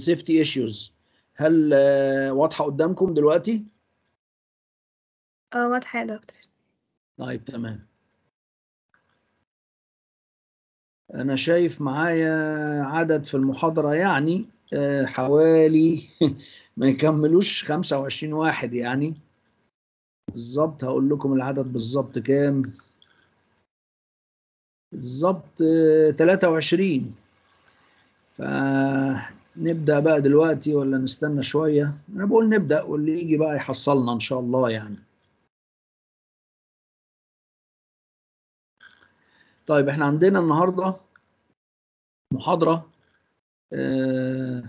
safety issues هل آه، واضحة قدامكم دلوقتي؟ اه واضحة يا دكتور طيب تمام أنا شايف معايا عدد في المحاضرة يعني آه، حوالي ما يكملوش 25 واحد يعني بالظبط هقول لكم العدد بالظبط كام بالظبط آه، 23 فنبدأ بقى دلوقتي ولا نستنى شوية أنا بقول نبدأ واللي يجي بقى يحصلنا إن شاء الله يعني طيب احنا عندنا النهارده محاضرة آه،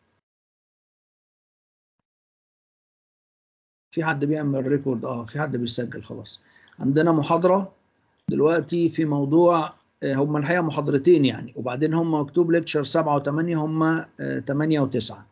في حد بيعمل ريكورد اه في حد بيسجل خلاص عندنا محاضرة دلوقتي في موضوع آه، هم الحقيقة محاضرتين يعني وبعدين هم مكتوب ليكتشر سبعة وثمانية هم ثمانية وتسعة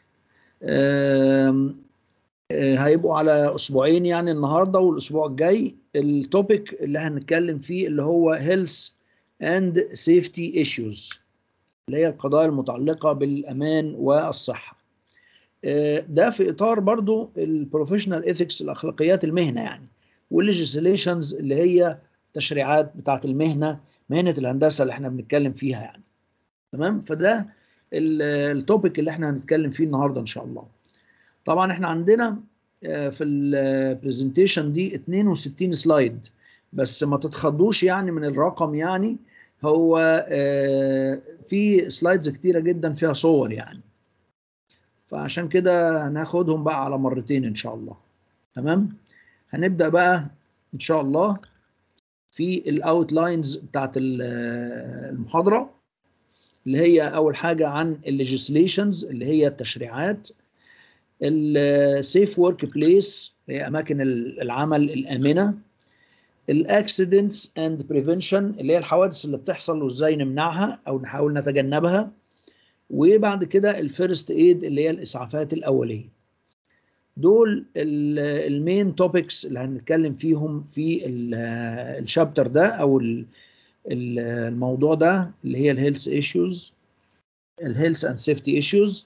آم، آه، هيبقوا على أسبوعين يعني النهاردة والأسبوع الجاي التوبيك اللي هنتكلم فيه اللي هو health and safety issues اللي هي القضايا المتعلقة بالأمان والصحة آه، ده في إطار برضو البروفيشنال إيثكس الأخلاقيات المهنة يعني والليجيسليشنز اللي هي تشريعات بتاعت المهنة مهنة الهندسة اللي احنا بنتكلم فيها يعني تمام فده ال- التوبيك اللي احنا هنتكلم فيه النهاردة إن شاء الله طبعا احنا عندنا آه، في البرزنتيشن دي 62 سلايد بس ما تتخضوش يعني من الرقم يعني هو آه، في سلايدز كتيرة جدا فيها صور يعني فعشان كده هناخدهم بقى على مرتين ان شاء الله تمام هنبدأ بقى ان شاء الله في الاوتلاينز بتاعت ال- المحاضرة اللي هي اول حاجة عن الليجيسليشنز اللي هي التشريعات السيف ورك بليس هي اماكن العمل الامنه الاكسيدنتس اند بريفنشن اللي هي الحوادث اللي بتحصل وازاي نمنعها او نحاول نتجنبها وبعد كده الفيرست ايد اللي هي الاسعافات الاوليه دول المين توبكس اللي هنتكلم فيهم في الشابتر ده او ال- ال- الموضوع ده اللي هي الهيلث ايشوز الهيلث اند سيفتي ايشوز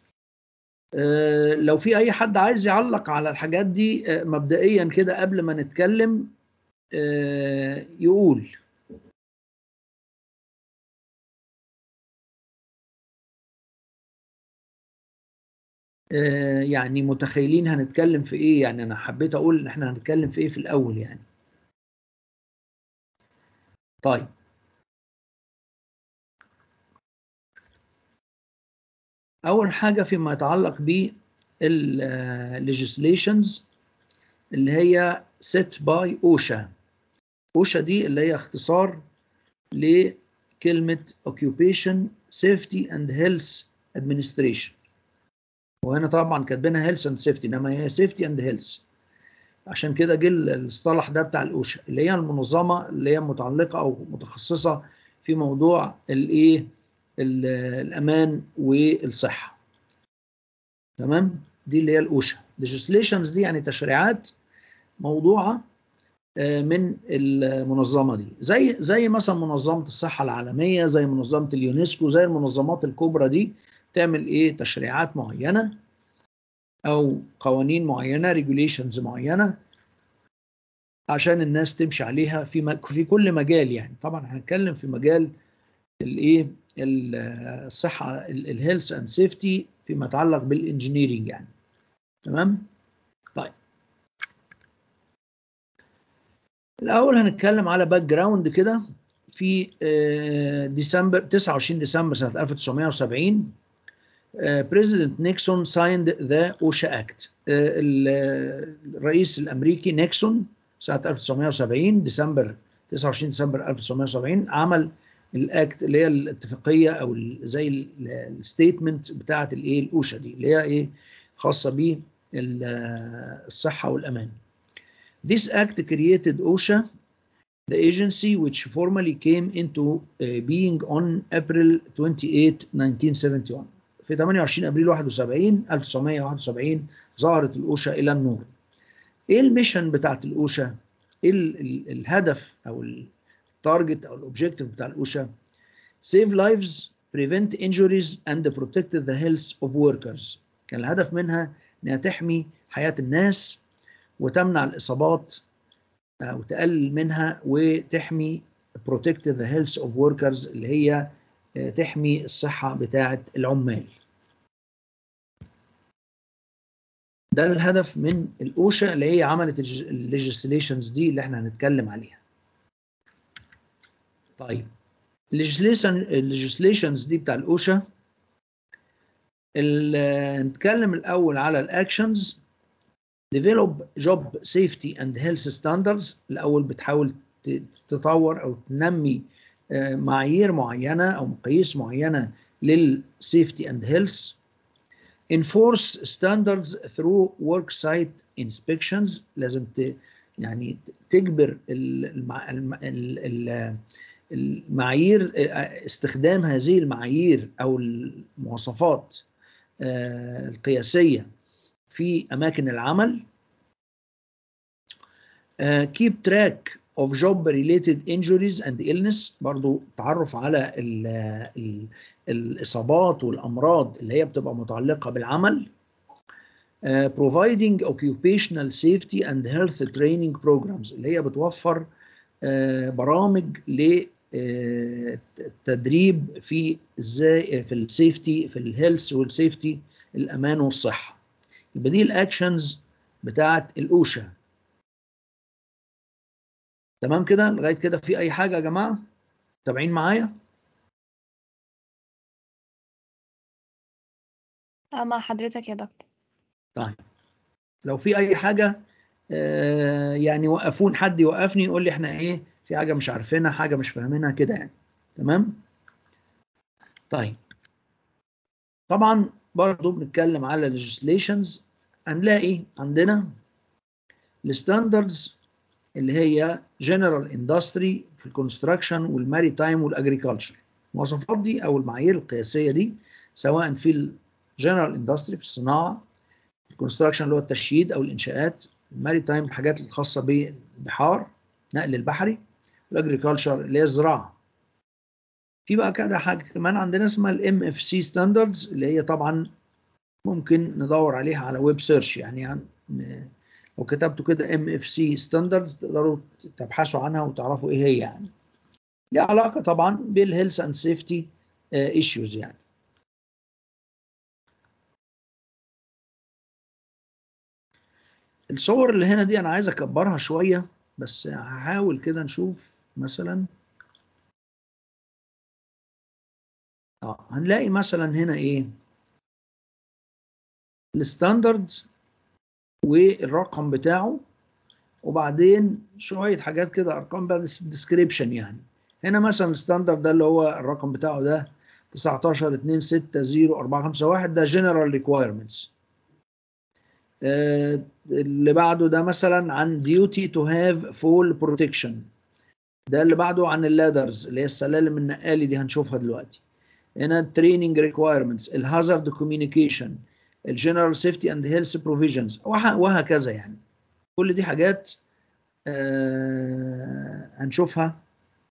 لو في اي حد عايز يعلق على الحاجات دي آه، مبدئيا كده قبل ما نتكلم آه، يقول آه، يعني متخيلين هنتكلم في ايه يعني انا حبيت اقول ان احنا هنتكلم في ايه في الاول يعني طيب اول حاجه فيما يتعلق بالليجيسليشنز اللي هي set by OSHA OSHA دي اللي هي اختصار لكلمة Occupation Safety and Health Administration وهنا طبعا كاتبينها Health and Safety انما هي Safety and Health عشان كده جه الاصطلاح ده بتاع الاوشا اللي هي المنظمه اللي هي متعلقه او متخصصه في موضوع الايه ال- الامان والصحه تمام دي اللي هي الاوشا legislations دي يعني تشريعات موضوعه آه، من المنظمه دي زي زي مثلا منظمه الصحه العالميه زي منظمه اليونسكو زي المنظمات الكبرى دي تعمل ايه تشريعات معينه او قوانين معينه ريجوليشنز معينه عشان الناس تمشي عليها في م- في كل مجال يعني طبعا هنتكلم في مجال الايه ال- الصحه الهيلث اند سيفتي فيما يتعلق بالانجينيرنج يعني تمام طيب الاول هنتكلم على باك جراوند كده في آه، ديسمبر 29 ديسمبر سنه 1970 بريزيدنت نيكسون سايند ذا اوشا اكت الرئيس الامريكي نيكسون سنه 1970 ديسمبر 29 ديسمبر 1970 عمل الاكت اللي هي الاتفاقيه او ال- زي الستيتمنت بتاعه الايه الاوشا دي اللي هي ايه خاصه بالصحه والامان This act created OSHA, the agency which formally came into uh, being on April 28, 1971. في 28 ابريل 71 1971 ظهرت الاوشا الى النور. ايه الميشن بتاعت الاوشا؟ ايه ال- ال- الهدف او التارجت او الاوبجيكتيف بتاع الاوشا؟ save lives prevent injuries and protect the health of workers كان الهدف منها انها تحمي حياة الناس وتمنع الإصابات آه، وتقلل منها وتحمي protect the health of workers اللي هي آه، تحمي الصحة بتاعة العمال ده الهدف من الأوشا اللي هي عملت الليجيسليشنز دي اللي احنا هنتكلم عليها طيب الليجيسليشنز دي بتاع الأوشا ال- نتكلم الأول على الأكشنز develop job safety and health standards الأول بتحاول ت- تطور أو تنمي آه، معايير معينة أو مقاييس معينة للسيفتي and health enforce standards through work site inspections لازم ت يعني تجبر المع... الم... ال- ال- المعايير استخدام هذه المعايير او المواصفات آه، القياسيه في اماكن العمل آه، keep track of job related injuries and illness برضو تعرف على ال ال الإصابات والأمراض اللي هي بتبقى متعلقة بالعمل آه، providing occupational safety and health training programs اللي هي بتوفر آه، برامج للتدريب في ازاي في السيفتي في الهيلث والسيفتي الامان والصحه يبقى دي الاكشنز بتاعت الاوشا تمام كده لغايه كده في اي حاجه يا جماعه متابعين معايا اه مع حضرتك يا دكتور طيب لو في اي حاجه آه، يعني وقفون حد يوقفني يقول لي احنا ايه في حاجه مش عارفينها حاجه مش فاهمينها كده يعني تمام طيب طبعا برضو بنتكلم على legislations هنلاقي عندنا الستاندردز اللي هي general industry في الكونستراكشن والماريتايم والاجريكلتشر المواصفات دي او المعايير القياسيه دي سواء في الجنرال اندستري في الصناعه الكونستراكشن اللي هو التشييد او الانشاءات الماريتايم الحاجات الخاصه بالبحار نقل البحري والاجريكلتشر اللي هي الزراعه في بقى كده حاجه كمان عندنا اسمها الام اف سي ستاندردز اللي هي طبعا ممكن ندور عليها على ويب سيرش يعني, يعني لو كتبتوا كده ام اف سي ستاندردز تقدروا تبحثوا عنها وتعرفوا ايه هي يعني ليها علاقه طبعا بالهيلث اند سيفتي ايشوز يعني الصور اللي هنا دي انا عايز اكبرها شويه بس هحاول كده نشوف مثلا اه هنلاقي مثلا هنا ايه الستاندرد والرقم بتاعه وبعدين شويه حاجات كده ارقام بقى ديسكريبشن يعني هنا مثلا الستاندرد ده اللي هو الرقم بتاعه ده 19 2 6 0 4 5 1 ده جنرال ريكويرمنتس اللي بعده ده مثلا عن duty to have full protection ده اللي بعده عن اللادرز اللي هي السلالم النقالي دي هنشوفها دلوقتي هنا training requirements الهازارد communication الجنرال سيفتي اند هيلث بروفيجنز وهكذا يعني كل دي حاجات آه هنشوفها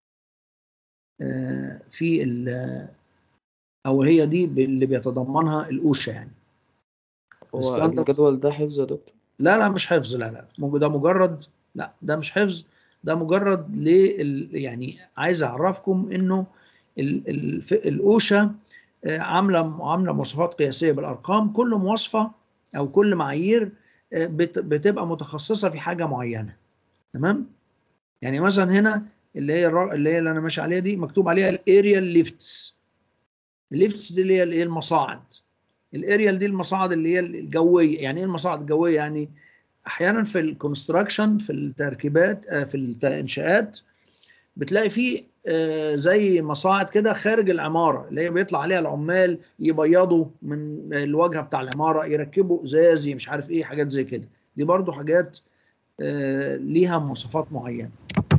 آه في او هي دي اللي بيتضمنها الاوشا يعني هو الستاندردز- الجدول ده حفظ يا دكتور لا لا مش حفظ لا لا مج- ده مجرد لا ده مش حفظ ده مجرد لل يعني عايز اعرفكم انه ال- ال- الاوشا آه، عامله عامله مواصفات قياسيه بالارقام كل مواصفه او كل معايير آه، بت- بتبقى متخصصه في حاجه معينه تمام يعني مثلا هنا اللي هي الر- اللي هي اللي انا ماشي عليها دي مكتوب عليها الاريال ليفتس الليفتس دي اللي هي الايه المصاعد الاريال دي المصاعد اللي هي الجويه يعني ايه المصاعد الجويه يعني احيانا في الكونستراكشن في التركيبات آه، في الانشاءات بتلاقي فيه آه، زي مصاعد كده خارج العماره اللي هي بيطلع عليها العمال يبيضوا من الواجهه بتاع العماره يركبوا ازاز مش عارف ايه حاجات زي كده دي برضو حاجات آه، ليها مواصفات معينه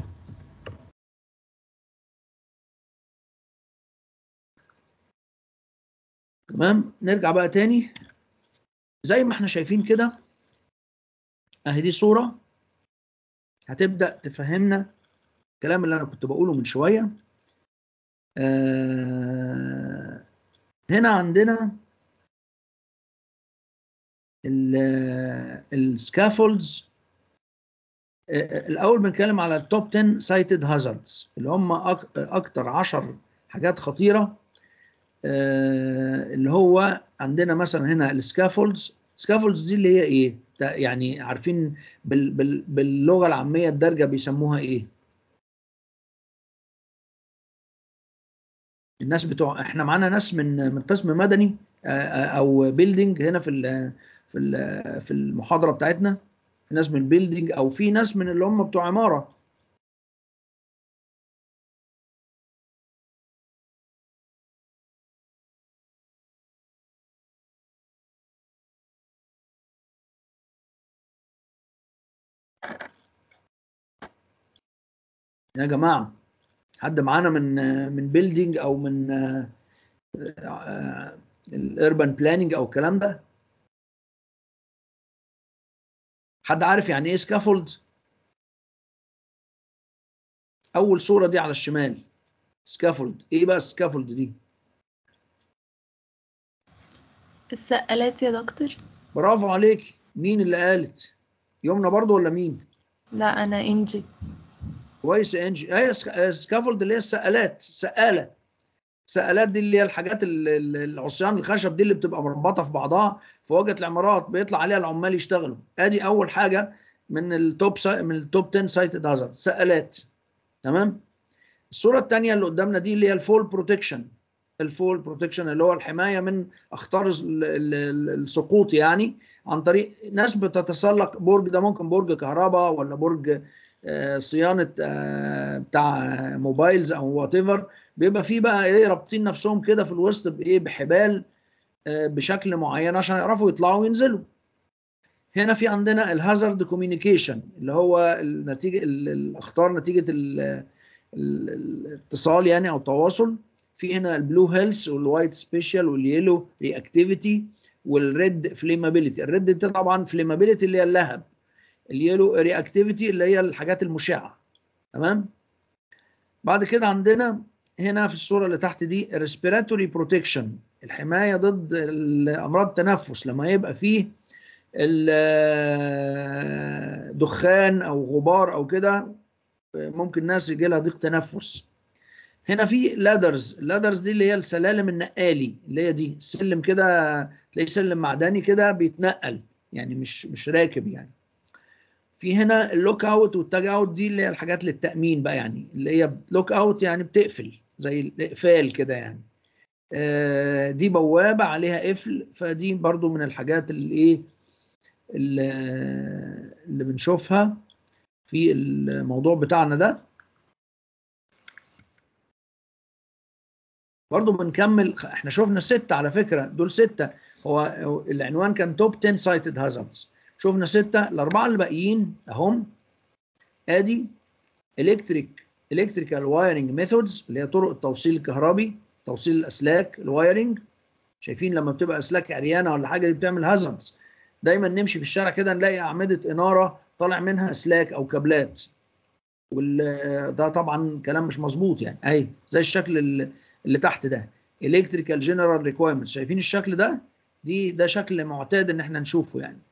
تمام نرجع بقى تاني زي ما احنا شايفين كده اهي دي صورة هتبدأ تفهمنا الكلام اللي انا كنت بقوله من شوية آه، هنا عندنا السكافولدز الاول بنتكلم على التوب 10 سايتد هازاردز اللي هم أك- اكتر 10 حاجات خطيره آه، اللي هو عندنا مثلا هنا السكافولدز سكافولدز دي اللي هي ايه ده يعني عارفين بال بال باللغه العاميه الدارجه بيسموها ايه الناس بتوع احنا معانا ناس من من قسم مدني آه، آه، او بيلدينج هنا في ال في ال في المحاضره بتاعتنا في ناس من بيلدينج او في ناس من اللي هم بتوع عماره يا جماعه حد معانا من من بيلدينج او من الاربان بلاننج او الكلام ده حد عارف يعني ايه سكافولد اول صوره دي على الشمال سكافولد ايه بقى سكافولد دي السقالات يا دكتور برافو عليك مين اللي قالت يمنى برضو ولا مين لا انا انجي كويس يا انجي ايه سكافولد اللي هي السقالات سقاله السقالات دي اللي هي الحاجات ال- ال- العصيان الخشب دي اللي بتبقى مربطه في بعضها في واجهه العمارات بيطلع عليها العمال يشتغلوا ادي اول حاجه من التوب سا... من التوب 10 سايتد هازارد سقالات تمام الصوره الثانيه اللي قدامنا دي اللي هي الفول بروتكشن الفول بروتكشن اللي هو الحمايه من اخطار ال- ال- ال- السقوط يعني عن طريق ناس بتتسلق برج ده ممكن برج كهرباء ولا برج آه، صيانه آه، بتاع موبايلز او وات ايفر بيبقى فيه بقى ايه رابطين نفسهم كده في الوسط بايه بحبال آه، بشكل معين عشان يعرفوا يطلعوا وينزلوا هنا في عندنا الهازارد كوميونيكيشن اللي هو النتيجه ال- الاخطار نتيجه ال- ال- الاتصال يعني او التواصل في هنا البلو هيلث والوايت سبيشال واليلو رياكتيفيتي والريد فليمابيليتي الريد دي طبعا فليمابيليتي اللي هي اللهب اليلو رياكتيفيتي اللي هي الحاجات المشعه تمام بعد كده عندنا هنا في الصوره اللي تحت دي ريسبيراتوري بروتكشن الحمايه ضد امراض التنفس لما يبقى فيه الدخان او غبار او كده ممكن ناس يجي لها ضيق تنفس هنا في لادرز اللادرز دي اللي هي السلالم النقالي اللي هي دي سلم كده تلاقيه سلم معدني كده بيتنقل يعني مش مش راكب يعني في هنا اللوك اوت والتاج اوت دي اللي هي الحاجات للتامين بقى يعني اللي هي لوك اوت يعني بتقفل زي الاقفال كده يعني آه، دي بوابه عليها قفل فدي برضو من الحاجات اللي ايه اللي اللي بنشوفها في الموضوع بتاعنا ده برضو بنكمل احنا شفنا ستة على فكرة دول ستة هو العنوان كان توب 10 سايتد هازاردز شفنا ستة الأربعة اللي باقيين أهم آدي إلكتريك إلكتريكال وايرنج ميثودز اللي هي طرق التوصيل الكهربي توصيل الأسلاك الوايرنج شايفين لما بتبقى أسلاك عريانة ولا حاجة دي بتعمل هازاردز دايما نمشي في الشارع كده نلاقي أعمدة إنارة طالع منها أسلاك أو كابلات وال ده طبعا كلام مش مظبوط يعني اهي زي الشكل اللي, اللي تحت ده الكتريكال جنرال ريكويرمنتس شايفين الشكل ده دي ده شكل معتاد ان احنا نشوفه يعني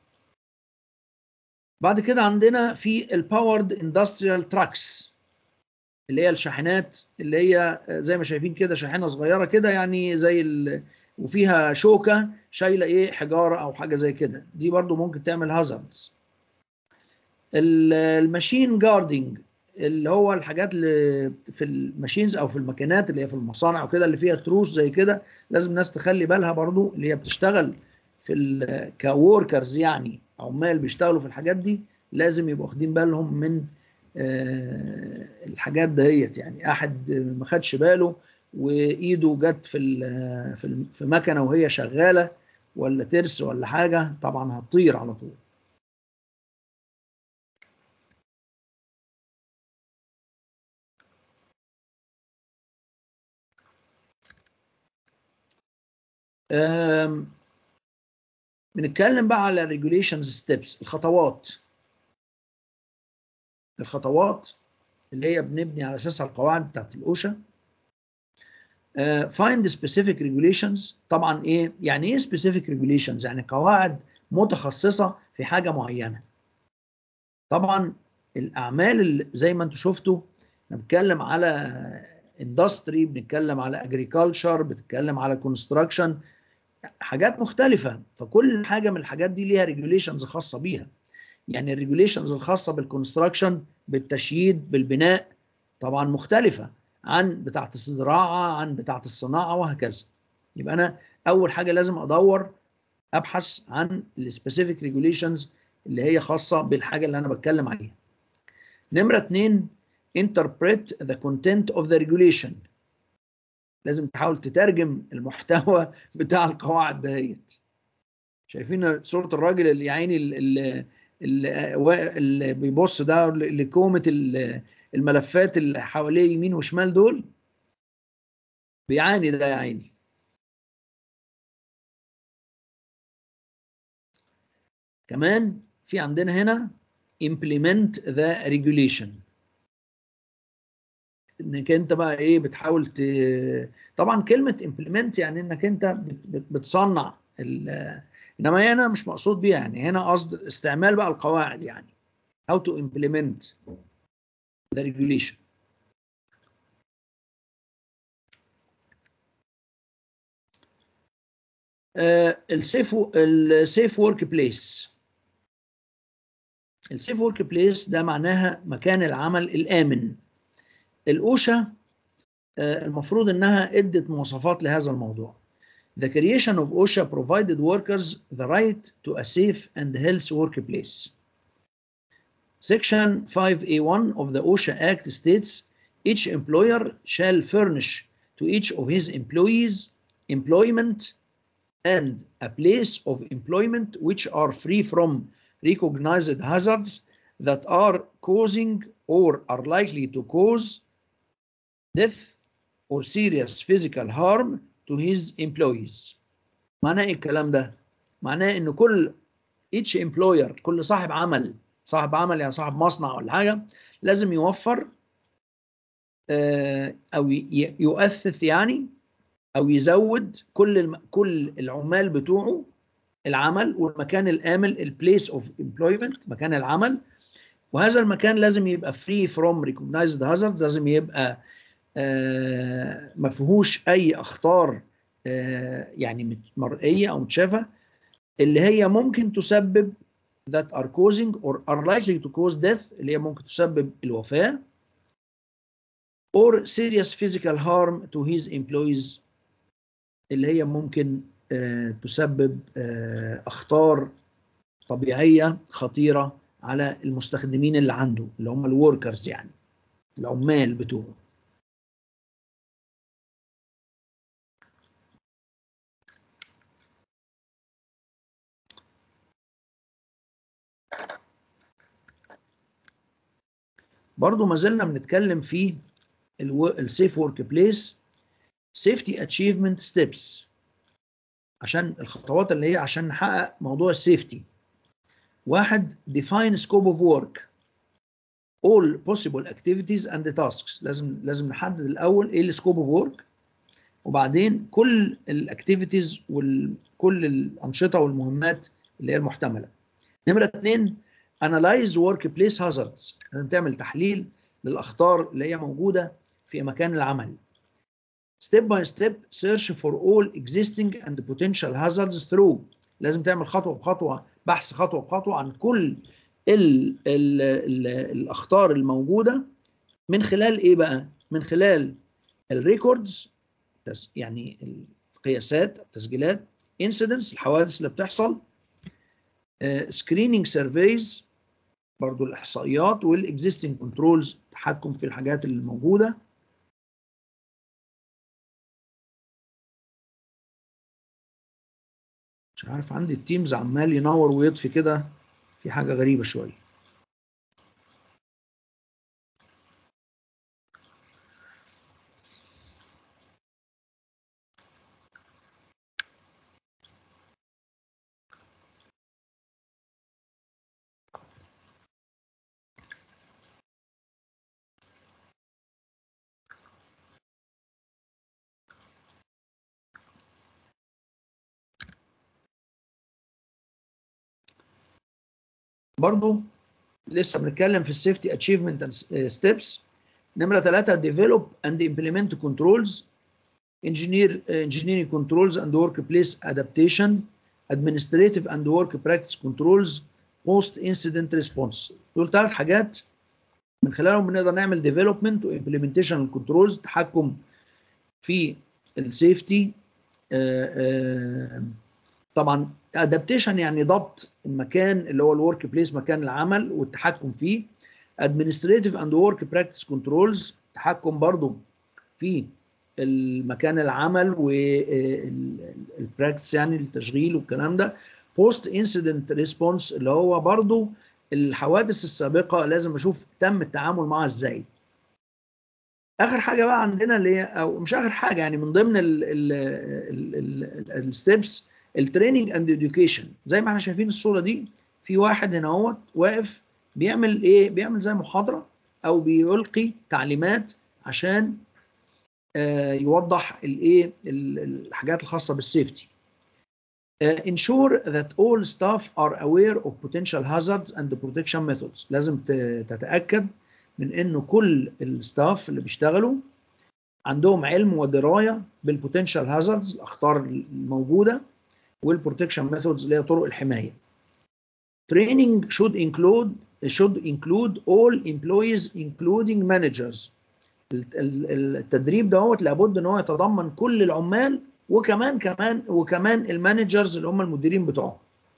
بعد كده عندنا في الباورد اندستريال تراكس اللي هي الشاحنات اللي هي زي ما شايفين كده شاحنه صغيره كده يعني زي ال... وفيها شوكه شايله ايه حجاره او حاجه زي كده دي برضو ممكن تعمل هازاردز الماشين جاردنج اللي هو الحاجات اللي في الماشينز او في الماكينات اللي هي في المصانع وكده اللي فيها تروس زي كده لازم الناس تخلي بالها برضو اللي هي بتشتغل في ال- كوركرز يعني عمال بيشتغلوا في الحاجات دي لازم يبقوا واخدين بالهم من آه، الحاجات دهيت يعني احد ما خدش باله وايده جت في ال- في ال- في مكنه وهي شغاله ولا ترس ولا حاجه طبعا هتطير على طول أم، بنتكلم بقى على ريجوليشنز ستيبس الخطوات الخطوات اللي هي بنبني على اساسها القواعد بتاعت الاوشا uh, find specific regulations طبعا ايه يعني ايه specific regulations يعني قواعد متخصصه في حاجه معينه طبعا الاعمال اللي زي ما انتم شفتوا بنتكلم على اندستري بنتكلم على اجريكلتشر بنتكلم على كونستراكشن حاجات مختلفه فكل حاجه من الحاجات دي ليها ريجوليشنز خاصه بيها يعني الريجوليشنز الخاصه بالكونستراكشن بالتشييد بالبناء طبعا مختلفه عن بتاعه الزراعه عن بتاعه الصناعه وهكذا يبقى انا اول حاجه لازم ادور ابحث عن السبيسيفيك ريجوليشنز اللي هي خاصه بالحاجه اللي انا بتكلم عليها نمره اتنين interpret the content of the regulation لازم تحاول تترجم المحتوى بتاع القواعد دهيت شايفين صورة الراجل اللي يا عيني اللي, اللي, اللي بيبص ده لكومة الملفات اللي حواليه يمين وشمال دول بيعاني ده يا عيني كمان في عندنا هنا implement the regulation انك انت بقى ايه بتحاول ت... طبعا كلمه implement يعني انك انت بت... بتصنع ال... انما هنا مش مقصود بيها يعني هنا قصد استعمال بقى القواعد يعني how to implement the regulation السيف السيف ورك بليس السيف ورك بليس ده معناها مكان العمل الامن الاوشا المفروض انها ادت مواصفات لهذا الموضوع The creation of OSHA provided workers the right to a safe and healthy workplace. Section 5A1 of the OSHA Act states each employer shall furnish to each of his employees employment and a place of employment which are free from recognized hazards that are causing or are likely to cause death or serious physical harm to his employees. معناه ايه الكلام ده؟ معناه ان كل each employer كل صاحب عمل صاحب عمل يعني صاحب مصنع ولا حاجه لازم يوفر آه او يؤثث يعني او يزود كل الم... كل العمال بتوعه العمل والمكان الامن البليس اوف امبلويمنت مكان العمل وهذا المكان لازم يبقى فري فروم ريكوجنايزد هازارد لازم يبقى آه ما فيهوش اي اخطار آه يعني مرئيه او متشافه اللي هي ممكن تسبب that are causing or are likely to cause death اللي هي ممكن تسبب الوفاه or serious physical harm to his employees اللي هي ممكن آه تسبب آه اخطار طبيعيه خطيره على المستخدمين اللي عنده اللي هم الوركرز يعني العمال بتوعه برضو ما زلنا بنتكلم في السيف ورك بليس سيفتي اتشيفمنت ستيبس عشان الخطوات اللي هي عشان نحقق موضوع السيفتي واحد define scope of work all possible activities and tasks لازم لازم نحدد الاول ايه السكوب اوف ورك وبعدين كل الاكتيفيتيز وكل الانشطه والمهمات اللي هي المحتمله نمره اثنين analyze workplace hazards لازم تعمل تحليل للاخطار اللي هي موجوده في مكان العمل step by step search for all existing and potential hazards through لازم تعمل خطوه بخطوه بحث خطوه بخطوه عن كل ال ال ال الاخطار الموجوده من خلال ايه بقى من خلال الريكوردز يعني القياسات التسجيلات incidents الحوادث اللي بتحصل سكريننج uh, سيرفيز برضو الاحصائيات والاكزيستنج كنترولز تحكم في الحاجات الموجوده مش عارف عندي التيمز عمال ينور ويطفي كده في حاجه غريبه شويه برضو لسه بنتكلم في السيفتي اتشيفمنت ستيبس نمره ثلاثه ديفلوب اند امبلمنت كنترولز engineer engineering controls and workplace adaptation administrative and work practice controls post incident response دول ثلاث حاجات من خلالهم بنقدر نعمل development و implementation الكنترولز تحكم في السيفتي طبعا adaptation يعني ضبط المكان اللي هو الورك بليس مكان العمل والتحكم فيه administrative and work practice controls تحكم برضو في المكان العمل والبراكتس يعني التشغيل والكلام ده بوست انسيدنت ريسبونس اللي هو برضو الحوادث السابقه لازم اشوف تم التعامل معها ازاي اخر حاجه بقى عندنا اللي هي او مش اخر حاجه يعني من ضمن الستبس التريننج اند اديوكيشن زي ما احنا شايفين الصوره دي في واحد هنا اهوت واقف بيعمل ايه بيعمل زي محاضره او بيلقي تعليمات عشان آه يوضح الايه الحاجات الخاصه بالسيفتي Uh, ensure that all staff are aware of potential hazards and protection methods لازم تتاكد من انه كل الستاف اللي بيشتغلوا عندهم علم ودرايه بالبوتنشال هازاردز الاخطار الموجوده والبروتكشن ميثودز اللي هي طرق الحمايه. Training should include should include all employees including managers. التدريب دوت لابد ان هو يتضمن كل العمال وكمان كمان وكمان المانجرز اللي هم المديرين بتوعهم.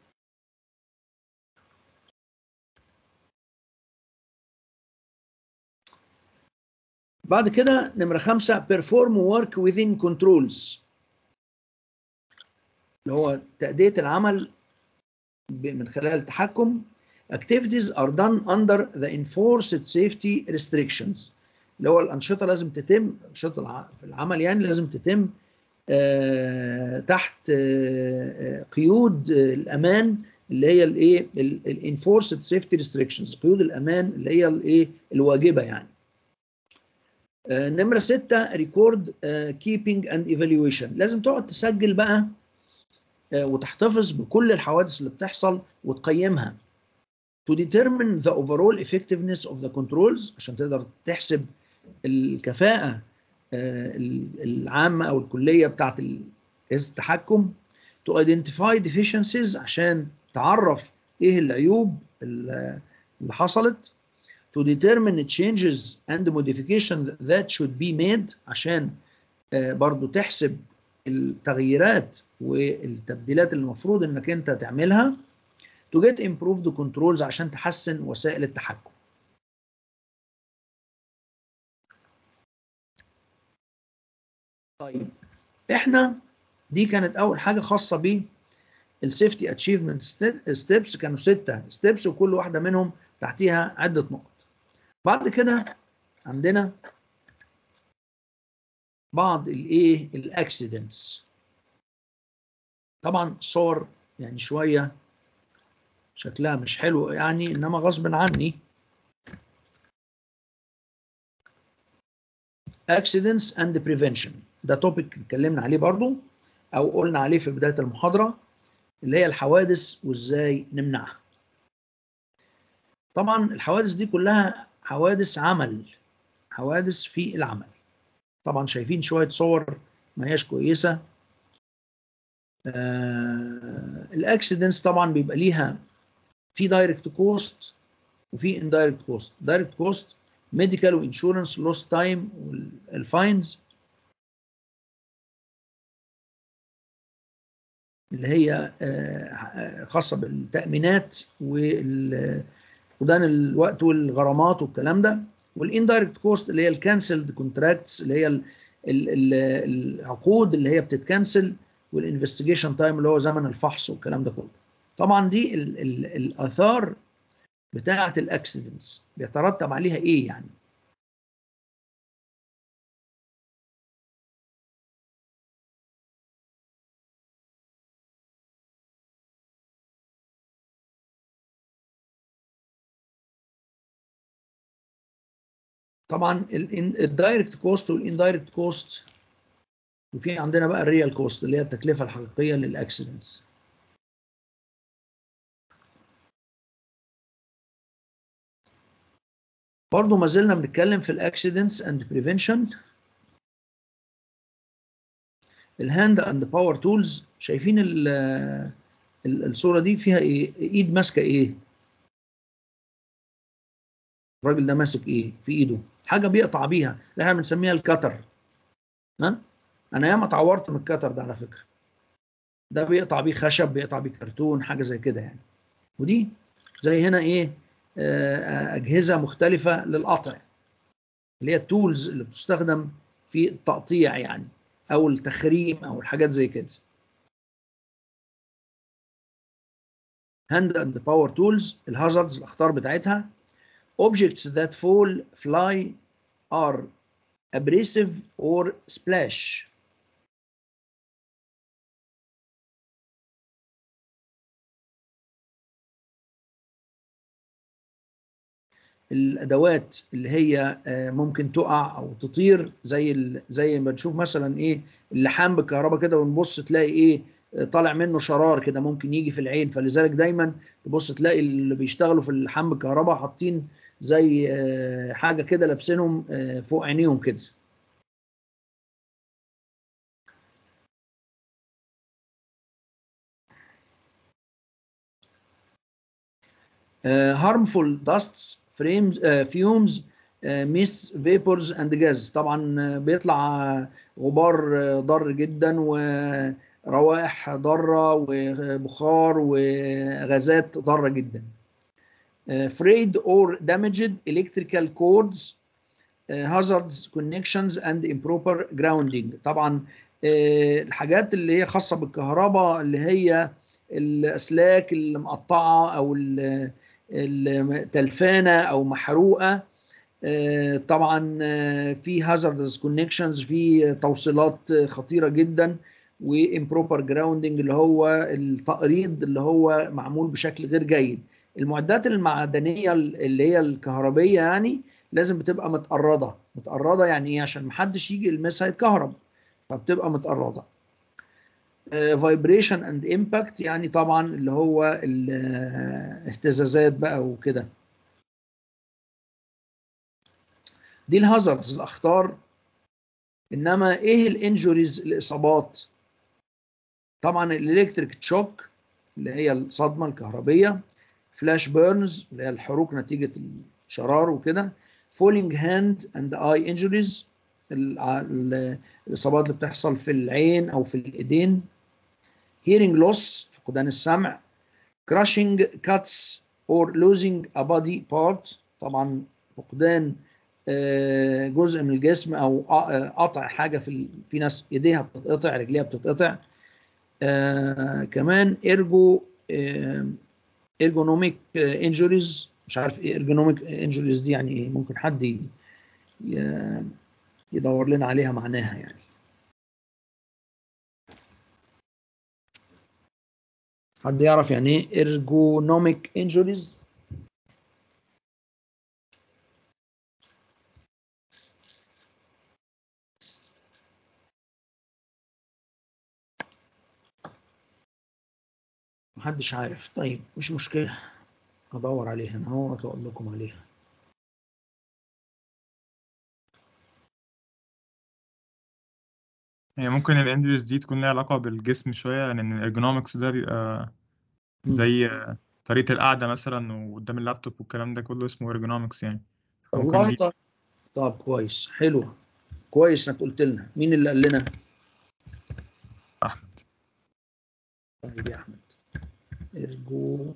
بعد كده نمرة خمسة perform work within controls اللي هو تأدية العمل من خلال التحكم activities are done under the enforced safety restrictions اللي هو الأنشطة لازم تتم أنشطة في العمل يعني لازم تتم آه تحت آه قيود آه الأمان اللي هي الايه الانفورسد سيفتي ريستريكشنز قيود الأمان اللي هي الايه الواجبة يعني آه نمرة ستة ريكورد كيبنج اند ايفالويشن لازم تقعد تسجل بقى آه وتحتفظ بكل الحوادث اللي بتحصل وتقيمها to determine the overall effectiveness of the controls عشان تقدر تحسب الكفاءة آه العامة أو الكلية بتاعت التحكم to identify deficiencies عشان تعرف إيه العيوب اللي حصلت to determine changes and modifications that should be made عشان برضو تحسب التغييرات والتبديلات اللي المفروض انك انت تعملها to get improved controls عشان تحسن وسائل التحكم طيب احنا دي كانت اول حاجه خاصه ب السيفتي اتشيفمنت ستيبس كانوا ستة ستيبس وكل واحده منهم تحتيها عده نقط بعد كده عندنا بعض الايه الاكسيدنتس طبعا صور يعني شويه شكلها مش حلو يعني انما غصب عني accidents and prevention ده توبيك اتكلمنا عليه برضو او قلنا عليه في بدايه المحاضره اللي هي الحوادث وازاي نمنعها طبعا الحوادث دي كلها حوادث عمل حوادث في العمل طبعا شايفين شويه صور ما هياش كويسه آه الاكسيدنتس طبعا بيبقى ليها في دايركت كوست وفي اندايركت كوست دايركت كوست ميديكال وانشورنس لوس تايم والفاينز اللي هي خاصه بالتامينات وفقدان الوقت والغرامات والكلام ده والاندايركت كوست اللي هي الكانسلد كونتراكتس اللي هي ال ال ال العقود اللي هي بتتكنسل والانفستيجيشن تايم اللي هو زمن الفحص والكلام ده كله طبعا دي ال ال الاثار بتاعه الاكسيدنتس بيترتب عليها ايه يعني طبعا الدايركت كوست والاندايركت كوست وفي عندنا بقى الريال كوست اللي هي التكلفه الحقيقيه للاكسيدنتس برضه ما زلنا بنتكلم في الاكسيدنتس اند بريفنشن الهاند اند باور تولز شايفين ال ال- الصوره دي فيها ايه ايد ماسكه ايه الراجل ده ماسك ايه في ايده حاجه بيقطع بيها اللي احنا بنسميها الكتر ها انا ياما اتعورت من الكتر ده على فكره ده بيقطع بيه خشب بيقطع بيه كرتون حاجه زي كده يعني ودي زي هنا ايه آه، اجهزه مختلفه للقطع اللي هي التولز اللي بتستخدم في التقطيع يعني او التخريم او الحاجات زي كده هاند اند باور تولز الهازاردز الاخطار بتاعتها objects that fall fly are abrasive or splash الادوات اللي هي آه، ممكن تقع او تطير زي ال- زي ما بنشوف مثلا ايه اللحام بالكهرباء كده ونبص تلاقي ايه آه، طالع منه شرار كده ممكن يجي في العين فلذلك دايما تبص تلاقي اللي بيشتغلوا في اللحام بالكهرباء حاطين زي آه، حاجه كده لابسينهم آه، فوق عينيهم كده uh, harmful dusts, frames, uh, fumes, uh, mist, vapors and gas طبعا uh, بيطلع uh, غبار uh, ضار جدا وروائح ضارة وبخار وغازات ضارة جدا. Uh, frayed or damaged electrical cords, uh, hazards, connections and improper grounding. طبعا uh, الحاجات اللي هي خاصة بالكهرباء اللي هي الأسلاك اللي مقطعة أو ال- التلفانه او محروقه آه، طبعا آه، في هازاردز كونكشنز في توصيلات آه، خطيره جدا وامبروبر جراوندنج اللي هو التقريض اللي هو معمول بشكل غير جيد المعدات المعدنيه اللي هي الكهربيه يعني لازم بتبقى متقرضه متقرضه يعني ايه عشان محدش يجي يلمسها يتكهرب فبتبقى متقرضه فايبريشن اند امباكت يعني طبعا اللي هو الاهتزازات بقى وكده دي الهازاردز الاخطار انما ايه الانجوريز الاصابات طبعا الالكتريك تشوك اللي هي الصدمه الكهربيه فلاش بيرنز اللي هي الحروق نتيجه الشرار وكده فولينج هاند اند اي انجوريز الاصابات اللي بتحصل في العين او في الايدين hearing loss فقدان السمع crushing cuts or losing a body part طبعا فقدان آه، جزء من الجسم او آه، قطع حاجه في ال- في ناس ايديها بتتقطع رجليها بتتقطع آه، كمان ارجو ارجونوميك انجوريز مش عارف ايه ارجونوميك انجوريز دي يعني ايه ممكن حد ي- ي- يدور لنا عليها معناها يعني حد يعرف يعني ايه ergonomic injuries محدش عارف طيب مش مشكلة هدور عليها انا هو اقول لكم عليها هي ممكن الانجريز دي تكون لها علاقة بالجسم شوية لأن الارجونومكس ده بيبقى مم. زي طريقة القعدة مثلا وقدام اللابتوب والكلام ده كله اسمه ارجونومكس يعني ممكن والله دي طب طب كويس حلو كويس انك قلت لنا مين اللي قال لنا أحمد طيب يا احمد ergonomic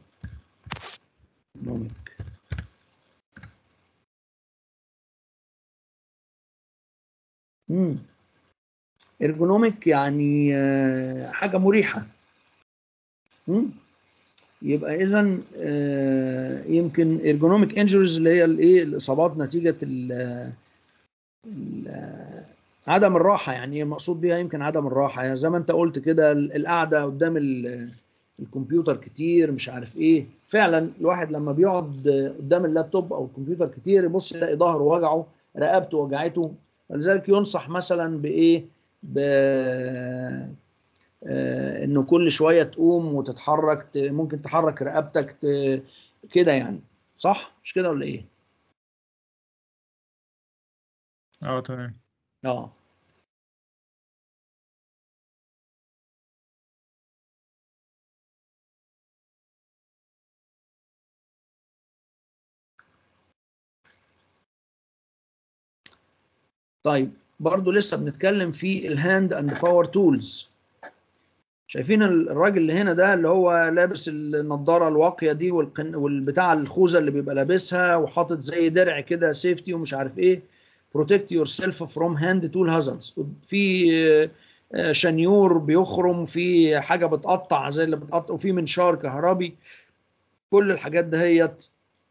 امم ergonomic يعني آه، حاجة مريحة امم يبقى اذا يمكن ergonomic injuries اللي هي الايه الاصابات نتيجة ال ال- عدم الراحة يعني المقصود بيها يمكن عدم الراحة يعني زي ما انت قلت كده ال- القعدة قدام ال- الكمبيوتر كتير مش عارف ايه فعلا الواحد لما بيقعد قدام اللابتوب او الكمبيوتر كتير يبص يلاقي ظهره وجعه رقبته وجعته فلذلك ينصح مثلا بايه ب آه، انه كل شويه تقوم وتتحرك ت- ممكن تحرك رقبتك ت- كده يعني صح مش كده ولا ايه اه تمام اه طيب برضو لسه بنتكلم في الهاند اند باور تولز شايفين الراجل اللي هنا ده اللي هو لابس النضاره الواقيه دي والقن... والبتاع الخوذه اللي بيبقى لابسها وحاطط زي درع كده سيفتي ومش عارف ايه protect yourself from hand tool hazards في آه، شنيور بيخرم في حاجه بتقطع زي اللي بتقطع وفي منشار كهربي كل الحاجات دهيت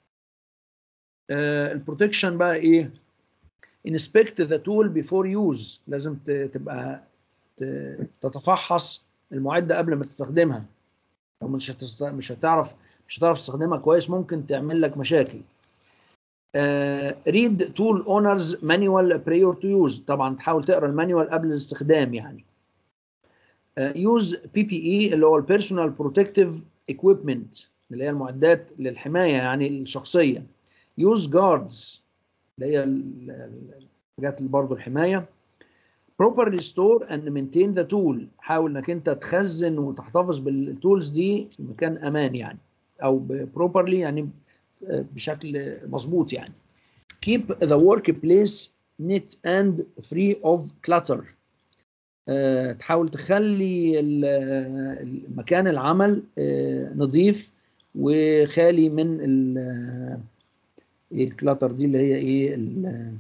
آه، البروتكشن بقى ايه inspect the tool before use لازم ت- تبقى ت- تتفحص المعدة قبل ما تستخدمها لو مش هتست... مش هتعرف مش هتعرف تستخدمها كويس ممكن تعمل لك مشاكل آه، read tool owners manual prior to use طبعا تحاول تقرا المانيوال قبل الاستخدام يعني آه، use PPE اللي هو البيرسونال بروتكتيف equipment اللي هي المعدات للحماية يعني الشخصية use guards اللي هي ال- ال- الحاجات اللي برضه الحماية properly store and maintain the tool حاول انك انت تخزن وتحتفظ بالتولز دي في مكان امان يعني او ب- properly يعني بشكل مظبوط يعني keep the workplace neat and free of clutter آه، تحاول تخلي ال- ال- مكان العمل آه، نظيف وخالي من ال- ايه الكلاتر دي اللي هي ايه ال-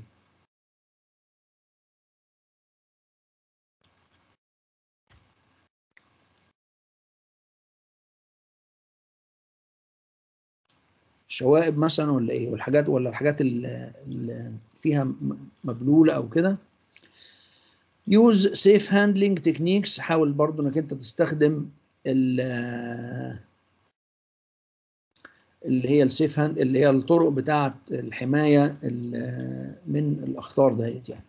الشوائب مثلا ولا ايه والحاجات ولا الحاجات اللي فيها م- مبلولة او كده use safe handling techniques حاول برضو انك انت تستخدم ال- اللي هي السيف هاند اللي هي الطرق بتاعه الحمايه ال- من الاخطار ديت يعني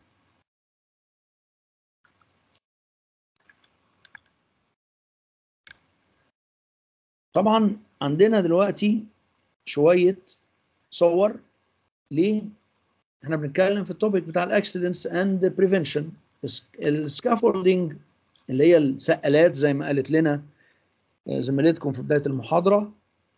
طبعا عندنا دلوقتي شويه صور ليه احنا بنتكلم في التوبيك بتاع الاكسيدنتس اند بريفنشن السكافولدنج اللي هي السقالات زي ما قالت لنا زميلتكم في بدايه المحاضره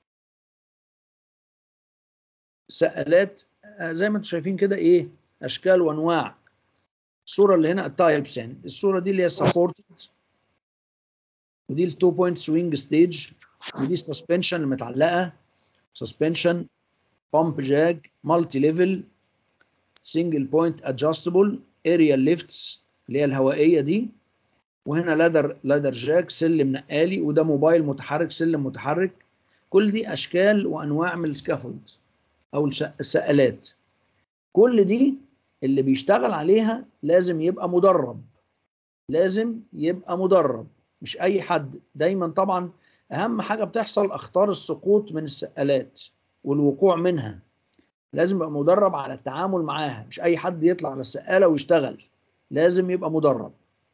سقالات زي ما انتم شايفين كده ايه اشكال وانواع الصوره اللي هنا التايبس يعني الصوره دي اللي هي سبورتد ودي التو بوينت سوينج ستيج ودي السسبنشن المتعلقه سسبنشن بامب جاك مالتي ليفل سنجل بوينت ادجستبل اريال ليفتس اللي هي الهوائيه دي وهنا لادر لادر جاك سلم نقالي وده موبايل متحرك سلم متحرك كل دي اشكال وانواع من السكافولد او الس- السقالات كل دي اللي بيشتغل عليها لازم يبقى مدرب لازم يبقى مدرب مش اي حد دايما طبعا اهم حاجه بتحصل اخطار السقوط من السقالات والوقوع منها لازم يبقى مدرب على التعامل معاها مش اي حد يطلع على السقاله ويشتغل لازم يبقى مدرب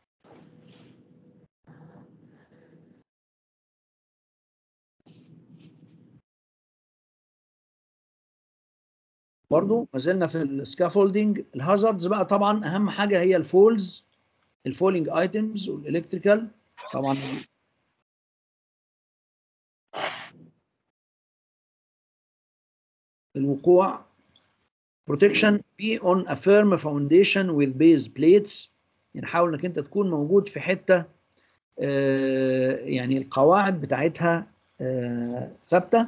برضو ما زلنا في السكافولدنج الهازاردز بقى طبعا اهم حاجه هي الفولز الفولينج ايتمز والالكتريكال طبعا الوقوع protection be on a firm foundation with base plates يعني حاول انك انت تكون موجود في حته آه، يعني القواعد بتاعتها آه، ثابته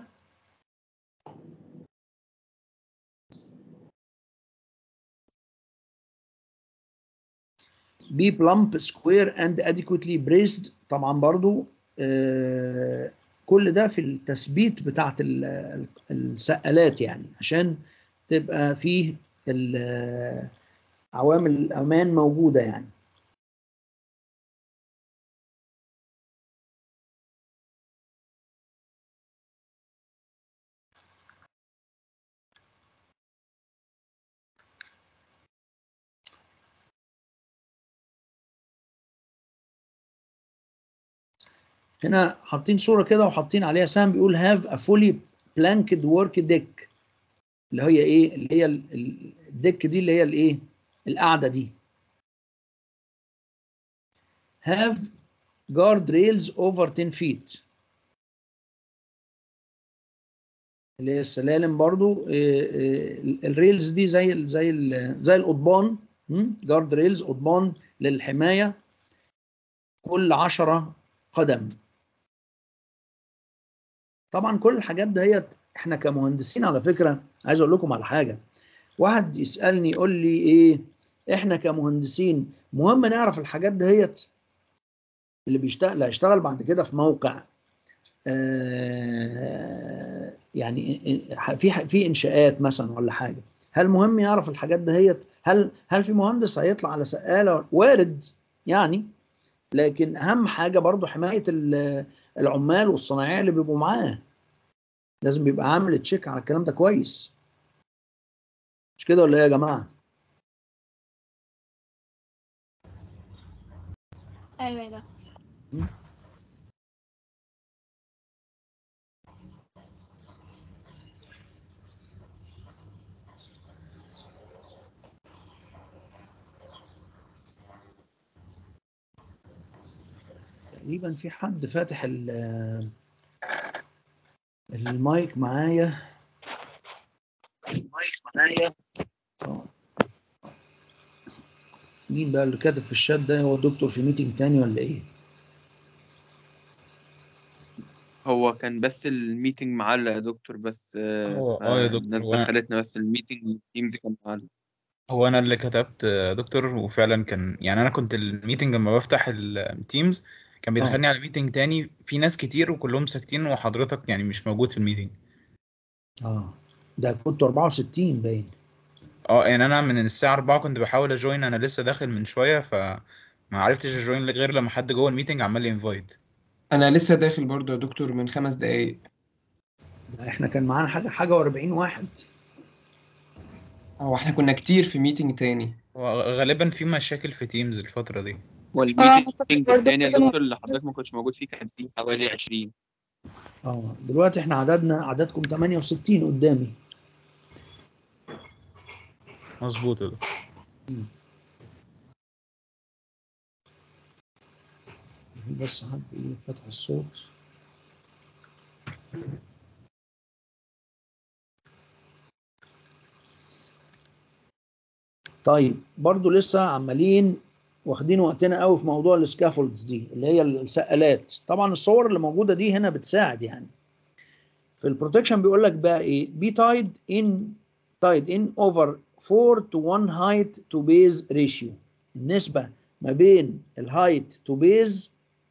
be plump square and adequately braced طبعا برضو آه، كل ده في التثبيت بتاعت ال- ال- السقالات يعني عشان تبقى فيه ال- عوامل الامان موجوده يعني هنا حاطين صوره كده وحاطين عليها سهم بيقول have a fully planked work deck اللي هي ايه اللي هي ال- ال- الديك دي اللي هي الايه القاعده دي have guard rails over 10 feet اللي هي السلالم برضو آه، آه، الريلز دي زي ال زي ال زي القضبان جارد ريلز قضبان للحمايه كل 10 قدم طبعا كل الحاجات دهيت احنا كمهندسين على فكره عايز اقول لكم على حاجه واحد يسالني يقول لي ايه احنا كمهندسين مهم نعرف الحاجات دهيت اللي بيشتغل اللي هيشتغل بعد كده في موقع آه، يعني في في انشاءات مثلا ولا حاجه هل مهم يعرف الحاجات دهيت هل هل في مهندس هيطلع على سقاله وارد يعني لكن اهم حاجه برضو حمايه ال- العمال والصنايعيه اللي بيبقوا معاه لازم يبقى عامل تشيك على الكلام ده كويس مش كده ولا ايه يا جماعه ايوه يا دكتور تقريبا في حد فاتح ال- المايك معايا المايك معايا آه. مين بقى اللي كاتب في الشات ده هو الدكتور في ميتنج تاني ولا ايه؟ هو كان بس الميتنج معلق يا دكتور بس هو- اه يا دكتور، الناس وأنا- دخلتنا بس الميتنج تيمز كان معلق هو انا اللي كتبت يا دكتور وفعلا كان يعني انا كنت الميتنج لما بفتح التيمز كان بيدخلني على ميتنج تاني في ناس كتير وكلهم ساكتين وحضرتك يعني مش موجود في الميتنج اه ده كنت 64 باين اه يعني انا من الساعه 4 كنت بحاول اجوين انا لسه داخل من شويه فما عرفتش اجوين غير لما حد جوه الميتنج عمل لي انفايت انا لسه داخل برضو يا دكتور من خمس دقايق ده احنا كان معانا حاجه حاجه و40 واحد هو احنا كنا كتير في ميتنج تاني غالبا في مشاكل في تيمز الفتره دي والميتنج برضه التاني يا كده دكتور اللي حضرتك ما كنتش موجود فيه كان فيه حوالي 20 اه دلوقتي احنا عددنا عددكم 68 قدامي مظبوط يا دكتور بس حد ايه فتح الصوت طيب برضو لسه عمالين واخدين وقتنا قوي في موضوع السكافولدز دي اللي هي السقالات طبعا الصور اللي موجوده دي هنا بتساعد يعني في البروتكشن بيقول لك بقى ايه بي تايد ان تايد ان اوفر 4 to 1 height to base ratio النسبه ما بين الهايت تو بيز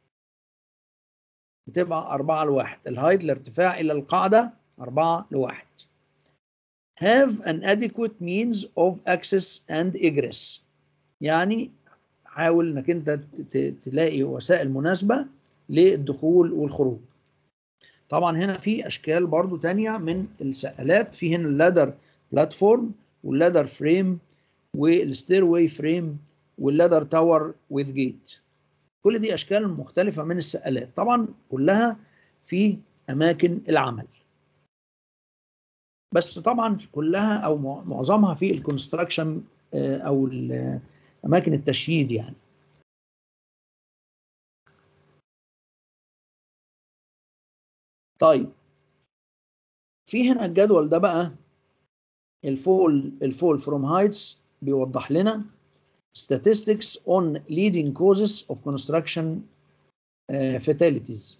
بتبقى 4 لواحد الهايت الارتفاع الى القاعده 4 لواحد have an adequate means of access and egress يعني حاول انك انت ت- ت- تلاقي وسائل مناسبه للدخول والخروج طبعا هنا في اشكال برضو تانية من السقالات في هنا اللادر بلاتفورم واللادر فريم والستير واي فريم واللادر تاور ويز جيت كل دي اشكال مختلفه من السقالات طبعا كلها في اماكن العمل بس طبعا كلها او مع- معظمها في الكونستراكشن او ال- اماكن التشييد يعني طيب في هنا الجدول ده بقى الفول الفول فروم هايتس بيوضح لنا statistics on leading causes of construction uh, fatalities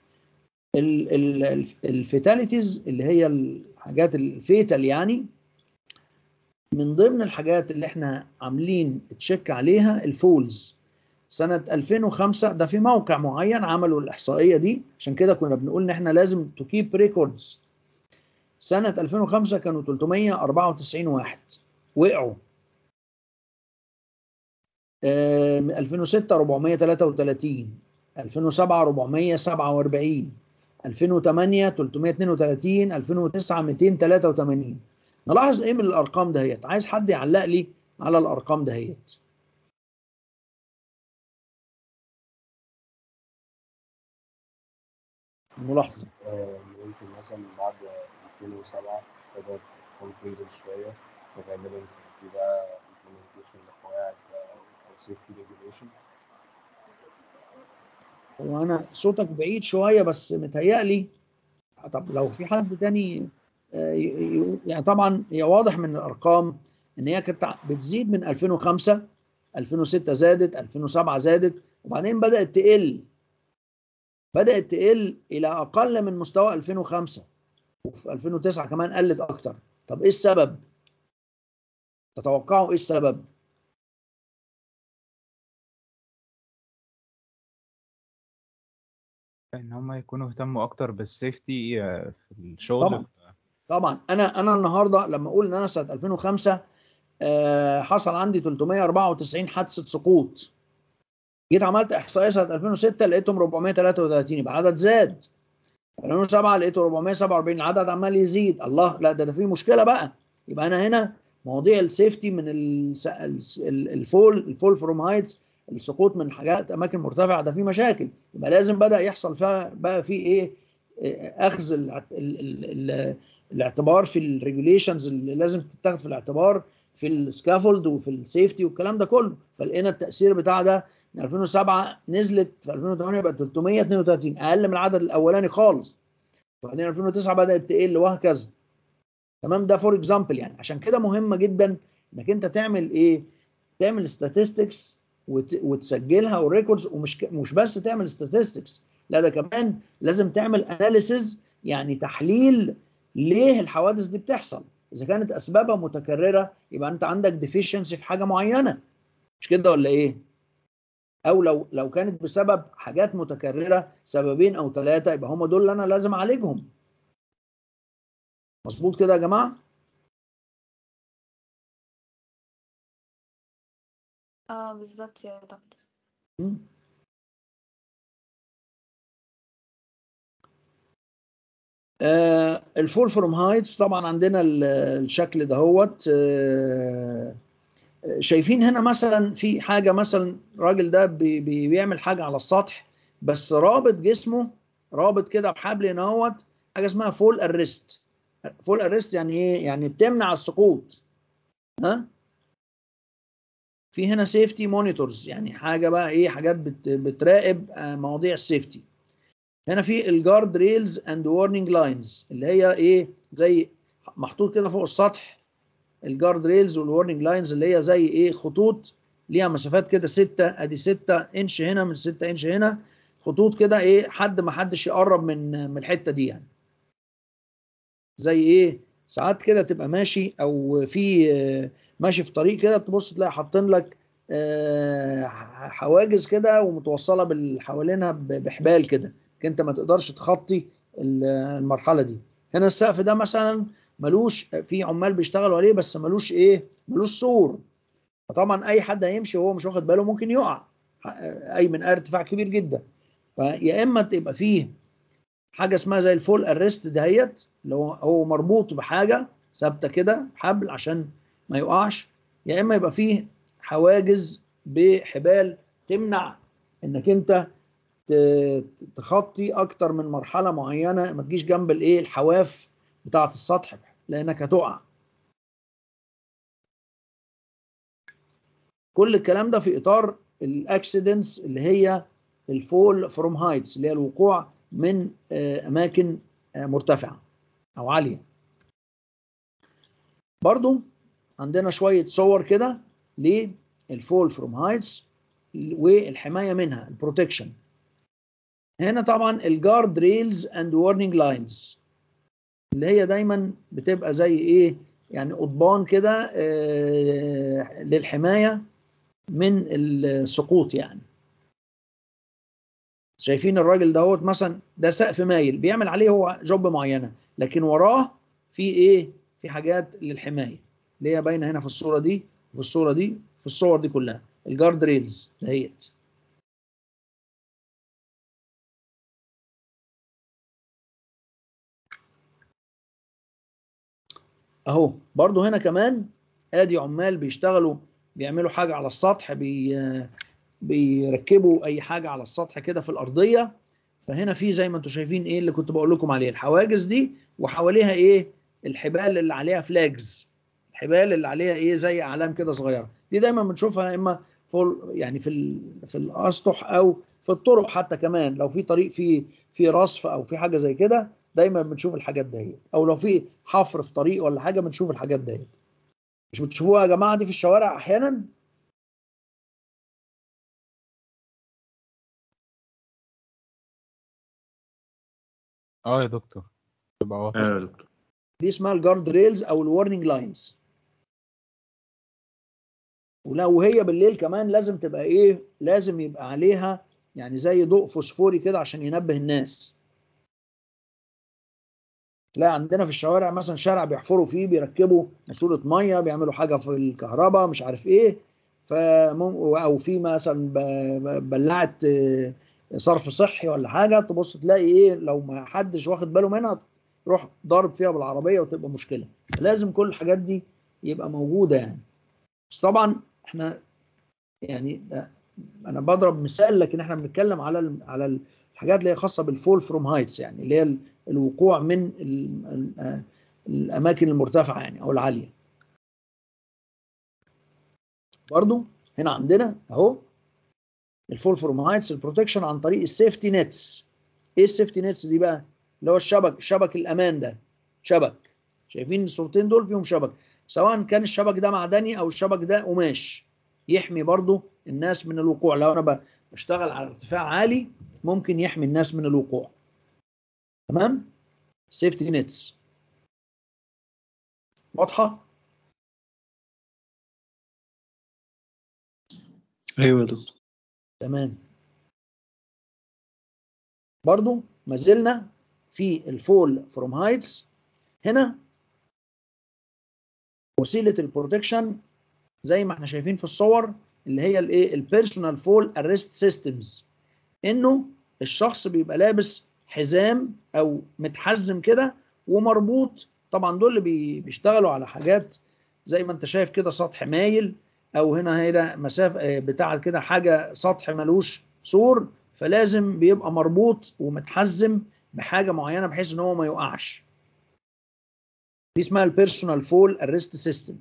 الفيتاليتيز اللي هي الحاجات الفيتال يعني من ضمن الحاجات اللي احنا عاملين تشيك عليها الفولز سنة 2005 ده في موقع معين عملوا الإحصائية دي عشان كده كنا بنقول إن احنا لازم تو كيب ريكوردز سنة 2005 كانوا 394 واحد وقعوا آم، 2006 433 2007 447 2008 332 2009 283 نلاحظ ايه من الارقام دهيت عايز حد يعلق لي على الارقام دهيت ملاحظه آه، يمكن مثلا بعد 2007 ابتدت الأرقام تنزل شوية وغالبا كان في بقى implementation لقواعد أو safety regulation وانا صوتك بعيد شويه بس متهيألي طب لو في حد تاني آه، ي- ي- يعني طبعا هي واضح من الارقام ان هي كانت بتزيد من 2005 2006 زادت 2007 زادت وبعدين بدأت تقل بدأت تقل الى اقل من مستوى 2005 وفي 2009 كمان قلت اكتر طب ايه السبب تتوقعوا ايه السبب ان هم يكونوا اهتموا اكتر بالسيفتي آه، في الشغل طبعا طبعا انا انا النهارده لما اقول ان انا سنه 2005 آه، حصل عندي 394 حادثه سقوط جيت عملت احصائيه سنه 2006 لقيتهم 433 يبقى عدد زاد 2007 لقيته 447 العدد عمال يزيد الله لا ده ده في مشكله بقى يبقى انا هنا مواضيع السيفتي من الس- الس- ال- الفول الفول فروم هايتس السقوط من حاجات اماكن مرتفعه ده في مشاكل يبقى لازم بدا يحصل فيها بقى في ايه آه، اخذ الع- ال- ال- ال- الاعتبار في الريجوليشنز اللي لازم تتاخد في الاعتبار في السكافولد وفي السيفتي والكلام ده كله فلقينا التاثير بتاع ده من 2007 نزلت في 2008 بقت 332 اقل من العدد الاولاني خالص وبعدين 2009 بدات تقل وهكذا تمام ده فور اكزامبل يعني عشان كده مهمه جدا انك انت تعمل ايه تعمل statistics وت... وتسجلها وريكوردز ومش ك... مش بس تعمل statistics لا ده كمان لازم تعمل اناليسز يعني تحليل ليه الحوادث دي بتحصل اذا كانت اسبابها متكرره يبقى انت عندك ديفيشنسي في حاجه معينه مش كده ولا ايه او لو لو كانت بسبب حاجات متكرره سببين او ثلاثه يبقى هم دول اللي انا لازم اعالجهم مظبوط كده يا جماعه اه بالظبط يا دكتور مم. آه الفول فروم هايتس طبعا عندنا ال- الشكل دهوت آه شايفين هنا مثلا في حاجه مثلا الراجل ده بي بي بيعمل حاجه على السطح بس رابط جسمه رابط كده بحبل هنا اهوت حاجه اسمها فول اريست فول اريست يعني ايه يعني بتمنع السقوط ها في هنا سيفتي مونيتورز يعني حاجه بقى ايه حاجات بت بتراقب آه، مواضيع السيفتي هنا في الجارد ريلز اند وارنينج لاينز اللي هي ايه زي محطوط كده فوق السطح الجارد ريلز والورنينج لاينز اللي هي زي ايه خطوط ليها مسافات كده 6 ادي 6 انش هنا من 6 انش هنا خطوط كده ايه حد ما حدش يقرب من من الحته دي يعني زي ايه ساعات كده تبقى ماشي او في آه، ماشي في طريق كده تبص تلاقي حاطين لك آه، حواجز كده ومتوصله بال- حوالينها ب- بحبال كده انت ما تقدرش تخطي ال- المرحله دي هنا السقف ده مثلا ملوش في عمال بيشتغلوا عليه بس ملوش ايه ملوش سور فطبعا اي حد هيمشي وهو مش واخد باله ممكن يقع اي من ارتفاع كبير جدا فيا اما تبقى فيه حاجه اسمها زي الفول اريست دهيت اللي هو هو مربوط بحاجه ثابته كده حبل عشان ما يقعش يا اما يبقى فيه حواجز بحبال تمنع انك انت ت- تخطي اكتر من مرحله معينه ما تجيش جنب الايه الحواف بتاعه السطح لانك هتقع كل الكلام ده في اطار الاكسيدنتس اللي هي الفول فروم هايتس اللي هي الوقوع من آه، اماكن آه، مرتفعه او عاليه برضو عندنا شويه صور كده للفول فروم هايتس والحمايه منها البروتكشن هنا طبعا الجارد ريلز اند وارنينج لاينز اللي هي دايما بتبقى زي ايه يعني قضبان كده آه، للحمايه من السقوط يعني شايفين الراجل دهوت مثلا ده سقف مايل بيعمل عليه هو جوب معينه لكن وراه في ايه في حاجات للحمايه اللي هي باينه هنا في الصوره دي في الصوره دي في الصور دي كلها الجارد ريلز دهيت اهو برضو هنا كمان ادي عمال بيشتغلوا بيعملوا حاجه على السطح بي بيركبوا اي حاجه على السطح كده في الارضيه فهنا في زي ما انتم شايفين ايه اللي كنت بقول لكم عليه الحواجز دي وحواليها ايه الحبال اللي عليها فلاجز الحبال اللي عليها ايه زي اعلام كده صغيره دي دايما بنشوفها اما فوق يعني في ال- في الاسطح او في الطرق حتى كمان لو في طريق فيه في رصف او في حاجه زي كده دايما بنشوف الحاجات ديت او لو في حفر في طريق ولا حاجه بنشوف الحاجات ديت مش بتشوفوها يا جماعه دي في الشوارع احيانا اه يا دكتور تبقى واقف ايوه يا دكتور دي اسمها الجارد ريلز او الورنينج لاينز ولو هي بالليل كمان لازم تبقى ايه لازم يبقى عليها يعني زي ضوء فوسفوري كده عشان ينبه الناس لا عندنا في الشوارع مثلا شارع بيحفروا فيه بيركبوا ماسوره ميه بيعملوا حاجه في الكهرباء مش عارف ايه فمم او في مثلا ب- ب- بلاعه آه، صرف صحي ولا حاجه تبص تلاقي ايه لو ما حدش واخد باله منها يروح ضارب فيها بالعربيه وتبقى مشكله لازم كل الحاجات دي يبقى موجوده يعني بس طبعا احنا يعني ده انا بضرب مثال لكن احنا بنتكلم على ال- على الحاجات اللي هي خاصه بالفول فروم هايتس يعني اللي هي ال- الوقوع من ال- ال- آه، الاماكن المرتفعه يعني او العاليه برضو هنا عندنا اهو الفول فروم هايتس البروتكشن عن طريق السيفتي نتس ايه السيفتي نتس دي بقى اللي هو الشبك شبك الامان ده شبك شايفين الصورتين دول فيهم شبك سواء كان الشبك ده معدني او الشبك ده قماش يحمي برضو الناس من الوقوع لو انا ب- بشتغل على ارتفاع عالي ممكن يحمي الناس من الوقوع تمام سيفتي نتس واضحه ايوه يا دكتور تمام برضو ما زلنا في الفول فروم هايتس هنا وسيله البروتكشن زي ما احنا شايفين في الصور اللي هي الايه البيرسونال فول اريست سيستمز انه الشخص بيبقى لابس حزام او متحزم كده ومربوط طبعا دول اللي بي- بيشتغلوا على حاجات زي ما انت شايف كده سطح مايل او هنا هنا مسافه آه، بتاع كده حاجه سطح ملوش سور فلازم بيبقى مربوط ومتحزم بحاجه معينه بحيث ان هو ما يقعش دي اسمها البيرسونال فول اريست سيستم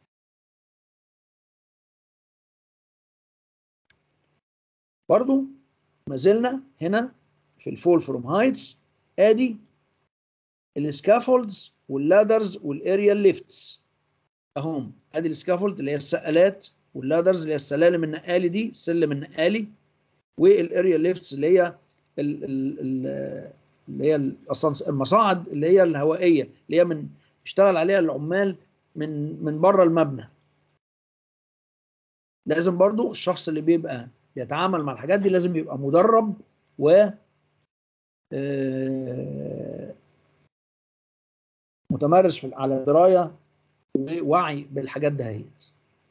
برضو ما زلنا هنا في الفول فروم هايتس ادي السكافولدز واللادرز والاريال ليفتس اهم ادي السكافولد اللي هي السقالات واللادرز اللي هي السلالم النقالي دي السلم النقالي والاريال ليفتس اللي هي ال ال ال اللي هي الأسانس- المصاعد اللي هي الهوائيه اللي هي من اشتغل عليها العمال من من بره المبنى لازم برضو الشخص اللي بيبقى بيتعامل مع الحاجات دي لازم يبقى مدرب و آه، متمرس في على درايه ووعي بالحاجات دهيت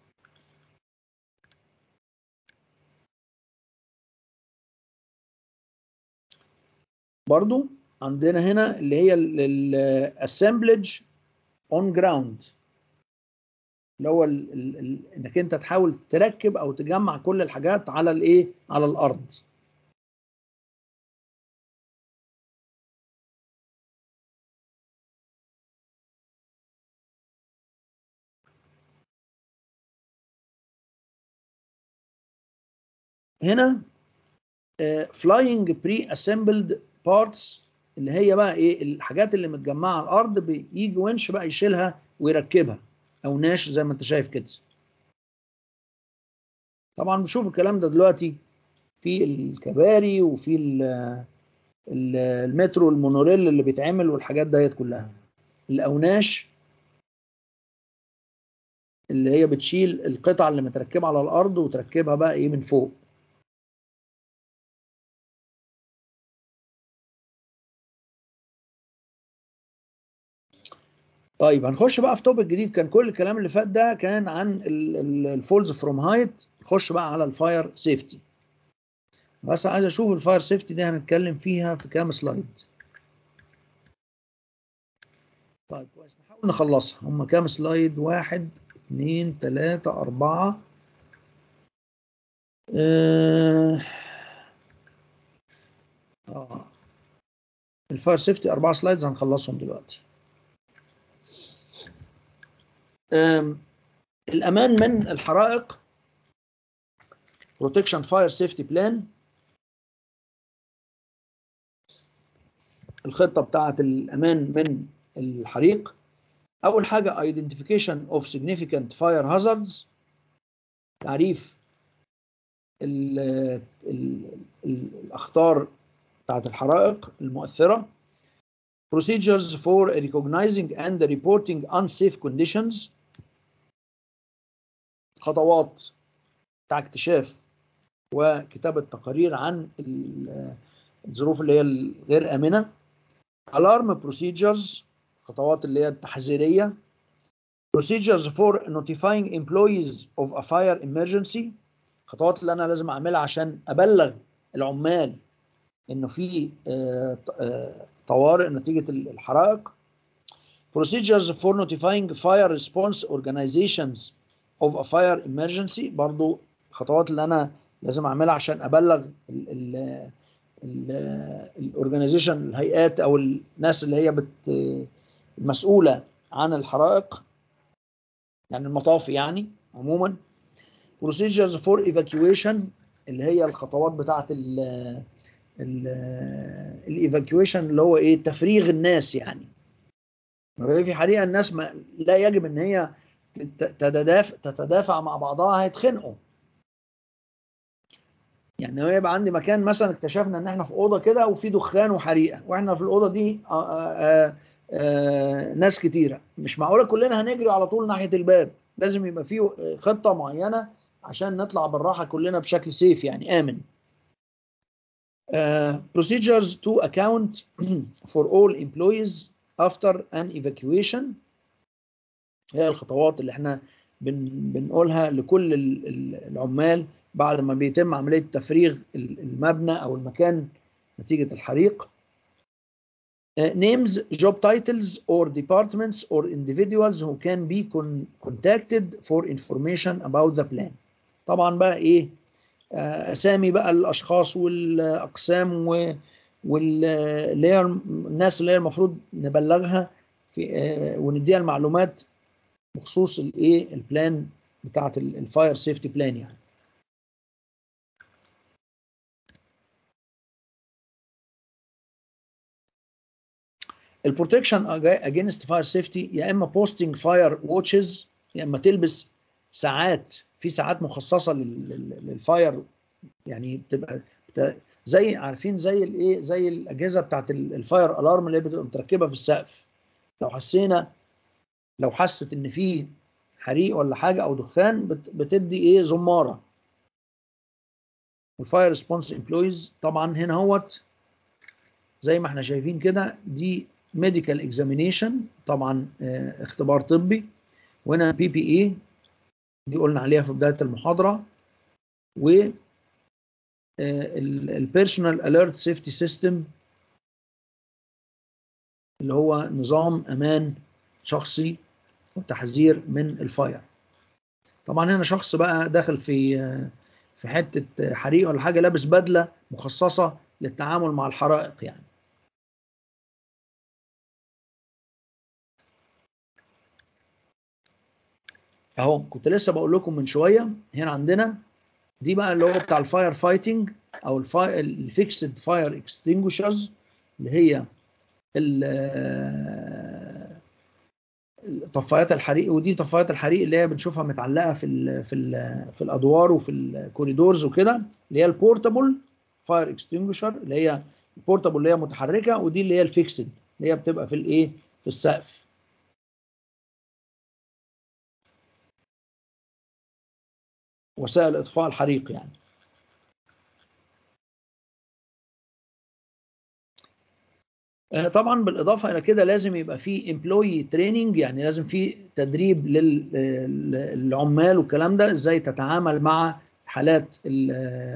برضو عندنا هنا اللي هي الاسمبلج اون جراوند اللي هو ال ال ال انك انت تحاول تركب او تجمع كل الحاجات على الايه على الارض هنا فلاينج بري اسمبلد بارتس اللي هي بقى ايه الحاجات اللي متجمعه على الارض بيجي ونش بقى يشيلها ويركبها او ناش زي ما انت شايف كده طبعا بنشوف الكلام ده دلوقتي في الكباري وفي ال ال المترو المونوريل اللي بيتعمل والحاجات ديت كلها الاوناش اللي هي بتشيل القطع اللي متركبه على الارض وتركبها بقى ايه من فوق طيب هنخش بقى في توبيك جديد كان كل الكلام اللي فات ده كان عن الفولز فروم هايت نخش بقى على الفاير سيفتي بس عايز اشوف الفاير سيفتي دي هنتكلم فيها في كام سلايد طيب كويس نحاول نخلصها هم كام سلايد واحد اثنين ثلاثة أربعة اه آه. الفاير سيفتي أربعة سلايدز هنخلصهم دلوقتي آم، الامان من الحرائق protection fire safety plan الخطة بتاعة الأمان من الحريق أول حاجة identification of significant fire hazards تعريف ال ال ال الأخطار بتاعة الحرائق المؤثرة procedures for recognizing and reporting unsafe conditions خطوات بتاع اكتشاف وكتابة تقارير عن ال- الظروف اللي هي الغير آمنة alarm procedures خطوات اللي هي التحذيرية procedures for notifying employees of a fire emergency خطوات اللي أنا لازم أعملها عشان أبلغ العمال إنه في آه، ط- آه، طوارئ نتيجة ال- الحرائق procedures for notifying fire response organizations of a fire emergency برضو خطوات اللي أنا لازم أعملها عشان أبلغ ال ال الاورجنايزيشن الهيئات او الناس اللي هي بت المسؤوله عن الحرائق يعني المطافي يعني عموما procedures for evacuation اللي هي الخطوات بتاعه ال ال الايفاكيويشن اللي هو ايه تفريغ الناس يعني لو في حريقه الناس ما لا يجب ان هي تت- تتدافع تتدافع مع بعضها هيتخنقوا يعني هو يبقى عندي مكان مثلا اكتشفنا ان احنا في اوضه كده وفي دخان وحريقه واحنا في الاوضه دي آآ آآ آآ ناس كتيره مش معقوله كلنا هنجري على طول ناحيه الباب لازم يبقى في خطه معينه عشان نطلع بالراحه كلنا بشكل سيف يعني امن Uh, procedures to account for all employees after an evacuation هي الخطوات اللي احنا بن بنقولها لكل ال- ال- العمال بعد ما بيتم عملية تفريغ ال- المبنى أو المكان نتيجة الحريق. Uh, names, job titles or departments or individuals who can be con contacted for information about the plan. طبعا بقى ايه آه، اسامي بقى الاشخاص والاقسام و- واللي هي الناس اللي هي المفروض نبلغها في آه، ونديها المعلومات بخصوص الايه البلان بتاعه الفاير سيفتي بلان يعني البروتكشن اجينست فاير سيفتي يا اما بوستنج فاير واتشز يا اما تلبس ساعات في ساعات مخصصه لل- لل- للفاير يعني بتبقى بت- زي عارفين زي الايه زي الاجهزه بتاعت ال- الفاير الارم اللي هي بتبقى متركبه في السقف لو حسينا لو حست ان في حريق ولا حاجه او دخان بت- بتدي ايه زماره والفاير ريسبونس امبلويز طبعا هنا هوت زي ما احنا شايفين كده دي ميديكال اكزامينيشن طبعا آه، اختبار طبي وهنا بي بي اي دي قلنا عليها في بدايه المحاضره و البيرسونال اليرت سيفتي سيستم اللي هو نظام امان شخصي وتحذير من الفاير طبعا هنا شخص بقى داخل في آه، في حته حريق ولا حاجه لابس بدله مخصصه للتعامل مع الحرائق يعني اهو كنت لسه بقول لكم من شويه هنا عندنا دي بقى اللي هو بتاع الفاير فايتنج او الفيكسد فاير اكستنجوشرز اللي هي ال- طفايات الحريق ودي طفايات الحريق اللي هي بنشوفها متعلقه في ال في ال في الادوار وفي الكوريدورز وكده اللي هي البورتابل فاير اكستنجوشر اللي هي البورتابل اللي هي متحركه ودي اللي هي الفيكسد اللي هي بتبقى في الايه في السقف وسائل اطفاء الحريق يعني آه، طبعا بالاضافه الى كده لازم يبقى في امبلوي تريننج يعني لازم في تدريب لل- لل- للعمال والكلام ده ازاي تتعامل مع حالات ال-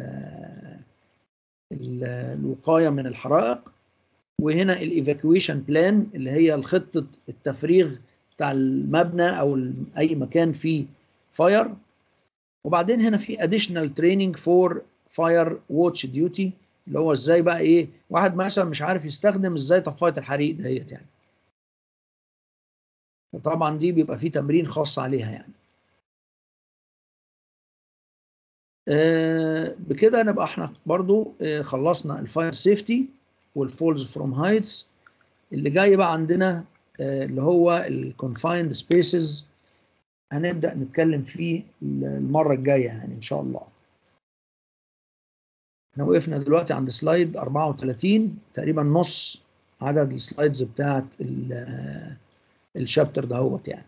ال- الوقايه من الحرائق وهنا الايفاكويشن بلان اللي هي الخطه التفريغ بتاع المبنى او ال- اي مكان فيه فاير وبعدين هنا في additional training for fire watch duty اللي هو ازاي بقى ايه واحد مثلا مش عارف يستخدم ازاي طفايه الحريق ديت يعني طبعا دي بيبقى فيه تمرين خاص عليها يعني آه، بكده نبقى احنا برضو آه، خلصنا الفاير سيفتي والفولز فروم هايتس اللي جاي بقى عندنا آه، اللي هو الكونفايند سبيسز هنبدأ نتكلم فيه المرة الجاية يعني إن شاء الله احنا وقفنا دلوقتي عند سلايد 34 تقريبا نص عدد السلايدز بتاعت ال- الشابتر دهوت يعني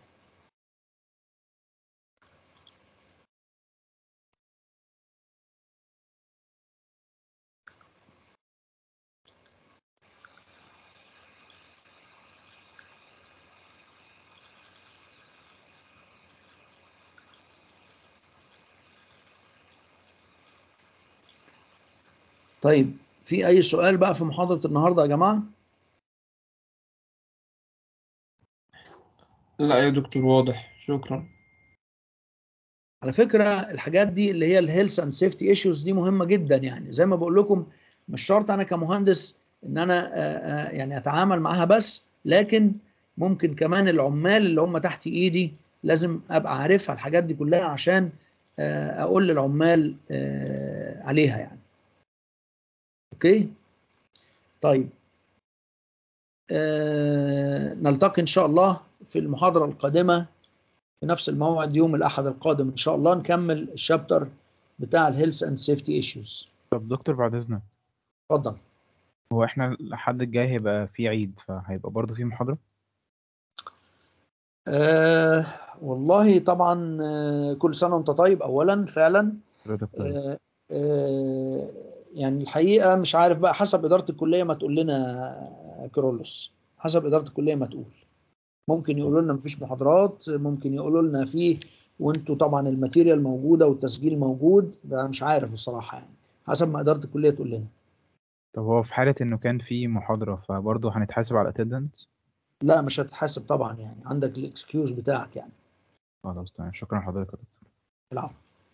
طيب في أي سؤال بقى في محاضرة النهاردة يا جماعة؟ لا يا دكتور واضح شكرا على فكرة الحاجات دي اللي هي الهيلث اند سيفتي ايشوز دي مهمة جدا يعني زي ما بقول لكم مش شرط انا كمهندس ان انا آه، آه، يعني اتعامل معاها بس لكن ممكن كمان العمال اللي هم تحت ايدي لازم ابقى عارفها الحاجات دي كلها عشان آه، اقول للعمال آه، عليها يعني اوكي طيب آه، نلتقي ان شاء الله في المحاضرة القادمة في نفس الموعد يوم الأحد القادم إن شاء الله نكمل الشابتر بتاع الهيلث اند سيفتي ايشوز طب دكتور بعد إذنك اتفضل هو احنا الحد الجاي هيبقى فيه عيد فهيبقى برضه فيه محاضرة آه والله طبعا آه كل سنة وأنت طيب أولا فعلا حضرتك طيب آه آه يعني الحقيقة مش عارف بقى حسب إدارة الكلية ما تقول لنا يا كيرلس حسب إدارة الكلية ما تقول ممكن يقولوا لنا مفيش محاضرات ممكن يقولوا لنا فيه وانتوا طبعا الماتيريال موجودة والتسجيل موجود بقى مش عارف الصراحة يعني حسب ما إدارة الكلية تقول لنا طب هو في حالة إنه كان فيه محاضرة فبرضه هنتحاسب على الاتندنس لا مش هتتحاسب طبعا يعني عندك الاكسكيوز بتاعك يعني خلاص تمام شكرا لحضرتك يا دكتور العفو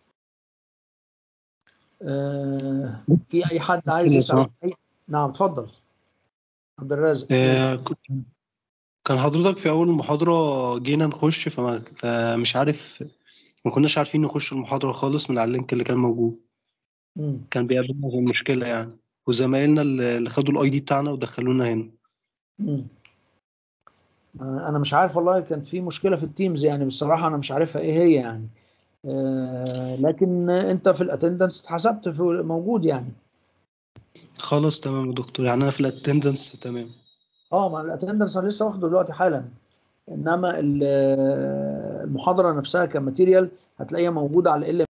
آه في اي حد عايز يسأل أي... نعم اتفضل عبد الرازق آه، كنت- كان حضرتك في أول المحاضرة جينا نخش فما فمش عارف ما كناش عارفين نخش المحاضرة خالص من على اللينك اللي كان موجود مم. كان بيقابلنا زي مشكلة يعني وزمايلنا اللي اللي خدوا الاي دي بتاعنا ودخلونا هنا مم. آه انا مش عارف والله كان في مشكلة في التيمز يعني بصراحة انا مش عارفها ايه هي يعني آه لكن انت في الاتندنس اتحسبت في موجود يعني خلاص تمام يا دكتور يعني أنا في الاتندنس تمام اه ما الاتندنس انا لسه واخده دلوقتي حالا انما ال- المحاضرة نفسها كماتيريال هتلاقيها موجودة على ال